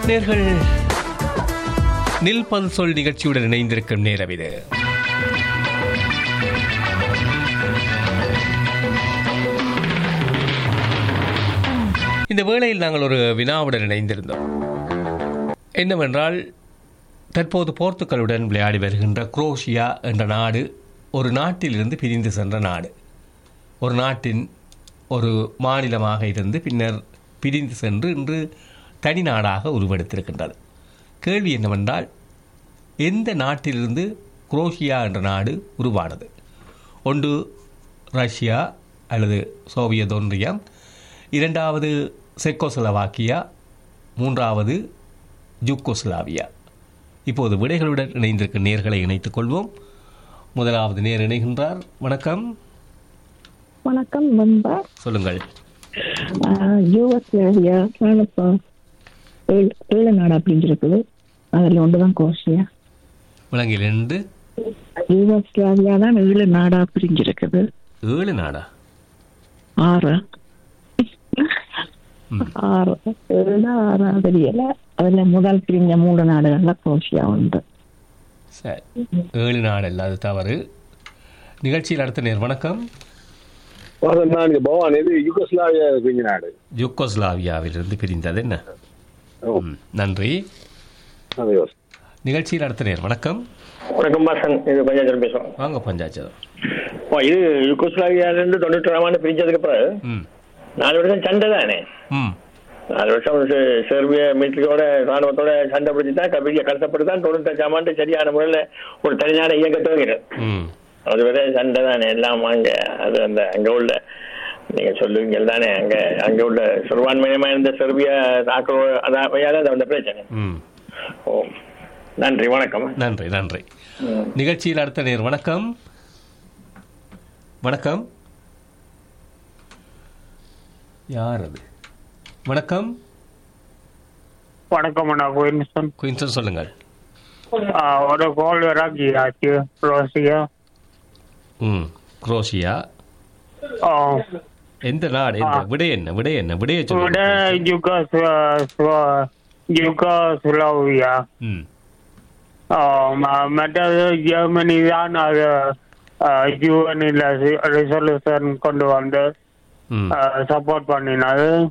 நேர்கள் நில்பல் சொல் நிகழ்ச்சியுடன் இணைந்திருக்கும் நேரம் இது இந்த வேளையில் நாங்கள் ஒரு வினாவுடன் இணைந்திருந்தோம் என்னவென்றால் தற்போது போர்த்துக்கலுடன் விளையாடி வருகின்ற குரோஷியா என்ற நாடு ஒரு நாட்டிலிருந்து பிரிந்து சென்ற நாடு ஒரு நாட்டின் ஒரு மாநிலமாக இருந்து பின்னர் பிரிந்து சென்று இன்று தனி நாடாக உருவெடுத்திருக்கின்றது கேள்வி என்னவென்றால் எந்த நாட்டிலிருந்து குரோஷியா என்ற நாடு உருவானது ஒன்று ரஷ்யா அல்லது சோவியத் ஒன்றியம் இரண்டாவது செக்கோஸ்லவாக்கியா மூன்றாவது ஜூக்கோஸ்லாவியா இப்போது விடைகளுடன் இணைந்திருக்கும் நேர்களை இணைத்துக் கொள்வோம் முதலாவது நேர் இணைகின்றார் வணக்கம் வணக்கம் நண்பா சொல்லுங்கள் யூஎஸ்லேவியா இப்போ ஏழு ஏழு நாடு அப்படின்னு இருக்குது அதில் ஒன்று தான் கோஷியா விலங்கில் இருந்து யூஎஸ்லேவியா தான் ஏழு நாடா பிரிஞ்சிருக்குது ஏழு நாடா ஆறு ம். ஆறு ஏழு ஆறு தெரியல அதுல முதல் பிரிஞ்ச மூணு நாடுகள்ல கோஷியா உண்டு சரி ஏழு நாடு அல்ல அது தவறு நிகழ்ச்சியில் அடுத்த நேர் வணக்கம் நான் பவான் இது யுகஸ்லாவியா பிரிஞ்ச நாடு ஜூக்கோஸ்லாவியாவிலிருந்து பிரிந்தது என்ன ஓ, ம், நன்றி அது யோசி. நிகழ்ச்சியில் அடுத்த நேர் வணக்கம் வணக்கம் பாசன் இது பஞ்சாயத்து பேசுவோம் வாங்க பஞ்சாச்சதம் ஓ இது யுகோஸ்லாவியாலேருந்து தொண்ணூற்றி ஆண்டு பிரிஞ்சதுக்கு பிறகு ம் நாலு வருஷம் சண்டை தானே ம் நாலு வருஷம் செ- செர்பிய மிலிட்டரியோட ராணுவத்தோட சண்டை பிடிச்சி தான் கபிலிய கஷ்டப்பட்டு தான் தொண்ணூத்தஞ்சாம் ஆண்டு சரியான முறையில் ஒரு தனிநாடு இயக்க துவங்கிறது ம் அது வரை சண்டை தானே எல்லாம் அங்கே அது அந்த அங்கே உள்ள நீங்கள் சொல்லுவீங்க தானே அங்கே அங்கே உள்ள சிறுபான்மையமாக இருந்த செர்பிய தாக்கல் அதான் அந்த பிரச்சனை ம் ஓ நன்றி வணக்கம் நன்றி நன்றி நிகழ்ச்சியில் அடுத்த நேர் வணக்கம் வணக்கம் யார் அது வணக்கம் வணக்கம் அண்ணா குயின்சன் குயின்சன் சொல்லுங்கள் ஒரு கோல் இறக்கியாச்சு ரோசியா ம் குரோஷியா எந்த நாடு எந்த விடை என்ன விடை என்ன விடைய விட சொல்லுங்க யுகோ யுகோஸ்லோவியா ம் மற்றது ஜெர்மனி தான் அது யூஎன்இல ரெசல்யூஷன் கொண்டு வந்து ம் சப்போர்ட் பண்ணினது